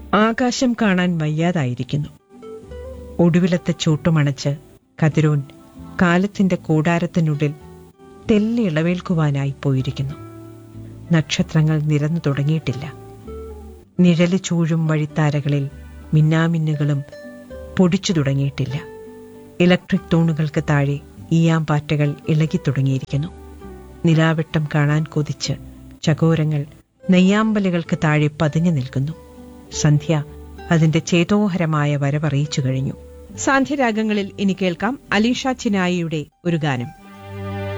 ആകാശം കാണാൻ വയ്യാതായിരിക്കുന്നു ഒടുവിലത്തെ ചൂട്ടുമണച്ച് കതിരോൻ കാലത്തിന്റെ കൂടാരത്തിനുള്ളിൽ തെല്ലി ഇളവേൽക്കുവാനായി പോയിരിക്കുന്നു നക്ഷത്രങ്ങൾ നിരന്നു തുടങ്ങിയിട്ടില്ല നിഴല് ചൂഴും വഴിത്താരകളിൽ മിന്നാമിന്നുകളും പൊടിച്ചു തുടങ്ങിയിട്ടില്ല ഇലക്ട്രിക് തൂണുകൾക്ക് താഴെ ഈയാമ്പാറ്റകൾ ഇളകി തുടങ്ങിയിരിക്കുന്നു നിലാവെട്ടം കാണാൻ കൊതിച്ച് ചകോരങ്ങൾ നെയ്യാമ്പലുകൾക്ക് താഴെ പതിഞ്ഞു നിൽക്കുന്നു സന്ധ്യ അതിന്റെ ചേതോഹരമായ വരവറിയിച്ചു കഴിഞ്ഞു സാന്ധ്യരാഗങ്ങളിൽ ഇനി കേൾക്കാം അലീഷ ചിനായിയുടെ ഒരു ഗാനം